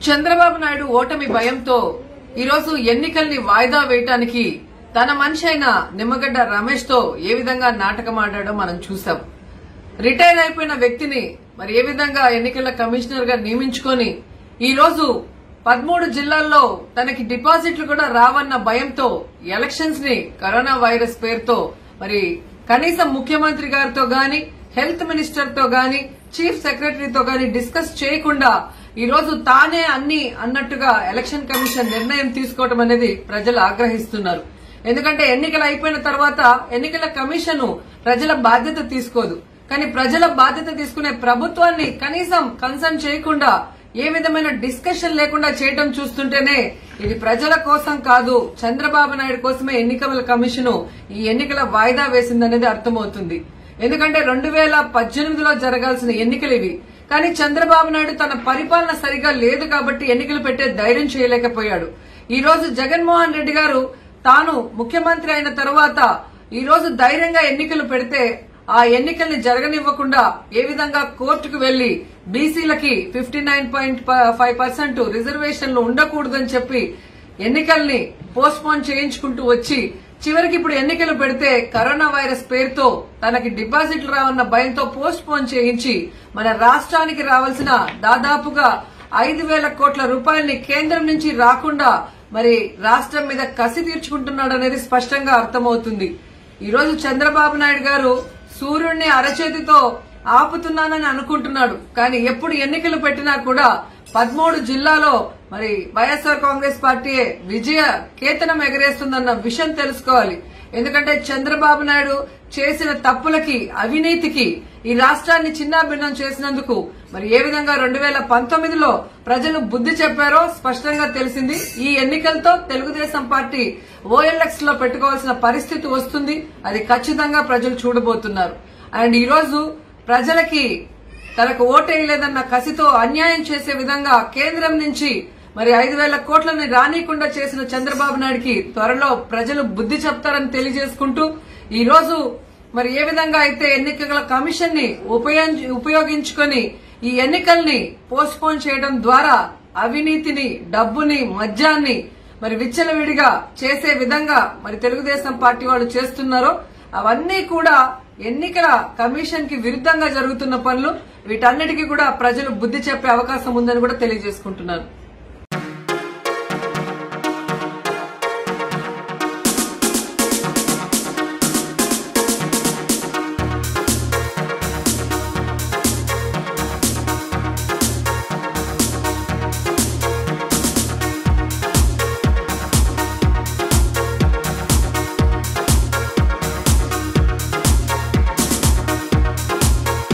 చంద్రబాబు నాయుడు ఓటమి భయంతో ఈరోజు ఎన్నికల్ని వాయిదా వేయటానికి తన మనిషి అయిన నిమ్మగడ్డ రమేష్ తో ఏ విధంగా నాటకం ఆడాడో మనం చూసాం రిటైర్ అయిపోయిన వ్యక్తిని మరి ఏ విధంగా ఎన్నికల కమిషనర్ గా నియమించుకొని ఈ రోజు పదమూడు జిల్లాల్లో తనకి డిపాజిట్లు కూడా రావన్న భయంతో ఎలక్షన్స్ ని కరోనా వైరస్ పేరుతో మరి కనీసం ముఖ్యమంత్రి గారితో గాని హెల్త్ మినిస్టర్ తో గాని చీఫ్ సెక్రటరీతో గాని డిస్కస్ చేయకుండా ఈ రోజు తానే అన్ని అన్నట్టుగా ఎలక్షన్ కమిషన్ నిర్ణయం తీసుకోవడం అనేది ప్రజలు ఆగ్రహిస్తున్నారు ఎందుకంటే ఎన్నికలు అయిపోయిన తర్వాత ఎన్నికల కమిషన్ ప్రజల బాధ్యత తీసుకోదు కానీ ప్రజల బాధ్యత తీసుకునే ప్రభుత్వాన్ని కనీసం కన్సర్న్ చేయకుండా ఏ విధమైన డిస్కషన్ లేకుండా చేయడం చూస్తుంటేనే ఇది ప్రజల కోసం కాదు చంద్రబాబు నాయుడు కోసమే ఎన్నికల కమిషన్ ఈ ఎన్నికల వాయిదా వేసిందనేది అర్థమవుతుంది ఎందుకంటే రెండు వేల పద్దెనిమిదిలో జరగాల్సిన ఎన్నికలు ఇవి కానీ చంద్రబాబు నాయుడు తన పరిపాలన సరిగా లేదు కాబట్టి ఎన్నికలు పెట్టే ధైర్యం చేయలేకపోయాడు ఈ రోజు జగన్మోహన్ రెడ్డి గారు తాను ముఖ్యమంత్రి అయిన తర్వాత ఈ రోజు ధైర్యంగా ఎన్నికలు పెడితే ఆ ఎన్నికల్ని జరగనివ్వకుండా ఏ విధంగా కోర్టుకు వెళ్లి బీసీలకి fifty nine point five percent రిజర్వేషన్లు ఉండకూడదని చెప్పి ఎన్నికల్ని పోస్ట్ పోన్ చేయించుకుంటూ వచ్చి చివరికి ఇప్పుడు ఎన్నికలు పెడితే కరోనా వైరస్ పేరుతో తనకి డిపాజిట్లు రావన్న భయంతో పోస్ట్ పోన్ చేయించి మన రాష్ట్రానికి రావాల్సిన దాదాపుగా ఐదు వేల కోట్ల రూపాయల్ని కేంద్రం నుంచి రాకుండా మరి రాష్ట్రం మీద కసి తీర్చుకుంటున్నాడు అనేది స్పష్టంగా అర్థమవుతుంది ఈ రోజు చంద్రబాబు నాయుడు గారు సూర్యుడిని అరచేతితో ఆపుతున్నానని అనుకుంటున్నాడు కానీ ఎప్పుడు ఎన్నికలు పెట్టినా కూడా పదమూడు జిల్లాలో మరి వైఎస్ఆర్ కాంగ్రెస్ పార్టీ విజయ కేతనం ఎగరేస్తుందన్న విషయం తెలుసుకోవాలి ఎందుకంటే చంద్రబాబు నాయుడు చేసిన తప్పులకి అవినీతికి ఈ రాష్ట్రాన్ని చిన్నాభిన్నం చేసినందుకు మరి ఏ విధంగా రెండు వేల పంతొమ్మిదిలో ప్రజలు బుద్ధి చెప్పారో స్పష్టంగా తెలిసింది ఈ ఎన్నికలతో తెలుగుదేశం పార్టీ ఓఎల్ఎక్స్ లో పెట్టుకోవాల్సిన పరిస్థితి వస్తుంది అది ఖచ్చితంగా ప్రజలు చూడబోతున్నారు అండ్ ఈ రోజు ప్రజలకి తనకు ఓటేయలేదన్న కసితో అన్యాయం చేసే విధంగా కేంద్రం నుంచి మరి ఐదు వేల కోట్లని రానియకుండా చేసిన చంద్రబాబు నాయుడికి త్వరలో ప్రజలు బుద్ధి చెప్తారని తెలియజేసుకుంటూ ఈ రోజు మరి ఏ విధంగా అయితే ఎన్నికల కమిషన్ ని ఉపయోగించు- ఉపయోగించుకొని ఈ ఎన్నికల్ని పోస్ట్ పోన్ చేయడం ద్వారా అవినీతిని డబ్బుని మద్యాన్ని మరి విచ్చలవిడిగా చేసే విధంగా మరి తెలుగుదేశం పార్టీ వాళ్ళు చేస్తున్నారో అవన్నీ కూడా ఎన్నికల కమిషన్ కి విరుద్ధంగా జరుగుతున్న పనులు వీటన్నిటికీ కూడా ప్రజలు బుద్ధి చెప్పే అవకాశం ఉందని కూడా తెలియజేసుకుంటున్నారు